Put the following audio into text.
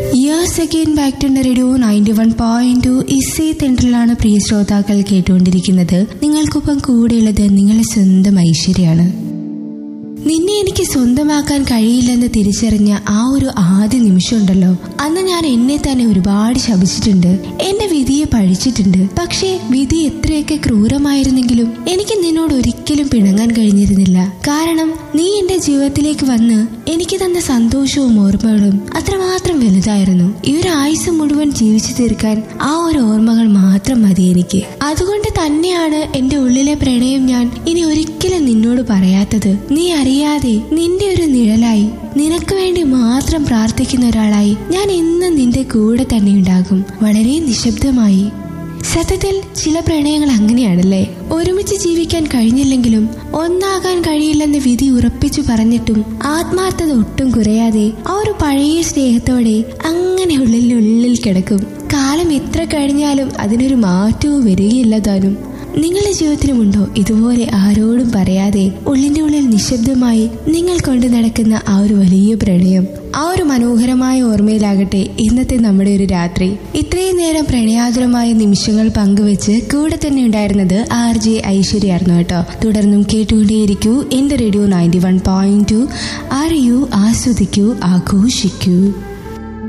years again back to radio ninety one point two ഇസേ സെന്ററിലാണ് പ്രിയ ശ്രോതാക്കൾ കേട്ടുകൊണ്ടിരിക്കുന്നത് നിങ്ങൾക്കൊപ്പം കൂടെയുള്ളത് നിങ്ങളുടെ സ്വന്തം ഐശ്വര്യാണ് നിന്നെ എനിക്ക് സ്വന്തമാക്കാൻ കഴിയില്ലെന്ന് തിരിച്ചറിഞ്ഞ ആ ഒരു ആദ്യ നിമിഷമുണ്ടല്ലോ അന്ന് ഞാൻ എന്നെ തന്നെ ഒരുപാട് ശപിച്ചിട്ടുണ്ട് എന്റെ വിധിയെ പഴിച്ചിട്ടുണ്ട് പക്ഷേ വിധി എത്രയൊക്കെ ക്രൂരമായിരുന്നെങ്കിലും എനിക്ക് നിന്നോട് ഒരിക്കലും പിണങ്ങാൻ കഴിഞ്ഞിരുന്നില്ല കാരണം നീ എന്റെ ജീവിതത്തിലേക്ക് വന്ന് എനിക്ക് തന്ന സന്തോഷവും ഓർമ്മകളും അത്രമാത്രം വലുതായിരുന്നു ഈ ഒരു ആയുസ് മുഴുവൻ ജീവിച്ചു തീർക്കാൻ ആ ഒരു ഓർമ്മകൾ മാത്രം മതി എനിക്ക് അതുകൊണ്ട് തന്നെയാണ് എന്റെ ഉള്ളിലെ പ്രണയം ഞാൻ ഇനി ഒരിക്കലും നിന്നോട് പറയാത്തത് നീ അറിയാതെ നിന്റെ ഒരു നിഴലായി നിനക്ക് വേണ്ടി മാത്രം പ്രാർത്ഥിക്കുന്ന ഒരാളായി ഞാൻ എന്നും നിന്റെ കൂടെ തന്നെ ഉണ്ടാകും വളരെ നിശബ്ദമായി സത്യത്തിൽ ചില പ്രണയങ്ങൾ അങ്ങനെയാണല്ലേ ഒരുമിച്ച് ജീവിക്കാൻ കഴിഞ്ഞില്ലെങ്കിലും ഒന്നാകാൻ കഴിയില്ലെന്ന് വിധി ഉറപ്പിച്ചു പറഞ്ഞിട്ടും ആത്മാർത്ഥത ഒട്ടും കുറയാതെ ആ ഒരു പഴയ സ്നേഹത്തോടെ അങ്ങനെ ഉള്ളിൽ ഉള്ളിൽ കിടക്കും കാലം എത്ര കഴിഞ്ഞാലും അതിനൊരു മാറ്റവും വരികയില്ല താനും നിങ്ങളുടെ ജീവിതത്തിലുമുണ്ടോ ഇതുപോലെ ആരോടും പറയാതെ ഉള്ളിന്റെ ഉള്ളിൽ നിശബ്ദമായി നിങ്ങൾ കൊണ്ടു നടക്കുന്ന ആ ഒരു വലിയ പ്രണയം ആ ഒരു മനോഹരമായ ഓർമ്മയിലാകട്ടെ ഇന്നത്തെ നമ്മുടെ ഒരു രാത്രി ഇത്രയും നേരം പ്രണയാതുരമായ നിമിഷങ്ങൾ പങ്കുവെച്ച് കൂടെ തന്നെ ഉണ്ടായിരുന്നത് ആർ ജെ ഐശ്വര്യായിരുന്നു കേട്ടോ തുടർന്നും കേട്ടുകൊണ്ടേയിരിക്കൂ എന്റെ radio ninety one point two അറിയൂ ആസ്വദിക്കൂ ആഘോഷിക്കൂ